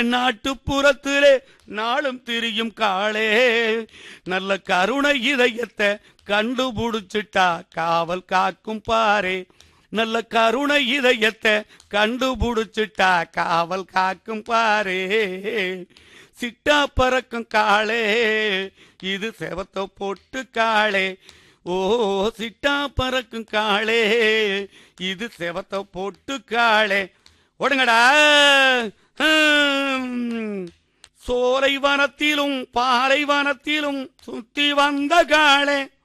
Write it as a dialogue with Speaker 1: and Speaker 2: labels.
Speaker 1: நாட்டுப்புறத்திலே நாளும் திரியும் காளே நல்ல கருணை இதயத்தை கண்டுபிடிச்சிட்டா காவல் காக்கும் பாரே நல்ல கருணை இதயத்தை கண்டுபிடிச்சிட்டா காவல் காக்கும் பாரே சிட்டா பறக்கும் காளே இது செவத்த போட்டு காளே ஓ சிட்டா பறக்கும் காளே இது செவத்த போட்டு காளே ஓடுங்கடா ஹம். சோலை வனத்திலும் பாலை வனத்திலும் சுத்தி வந்த காளே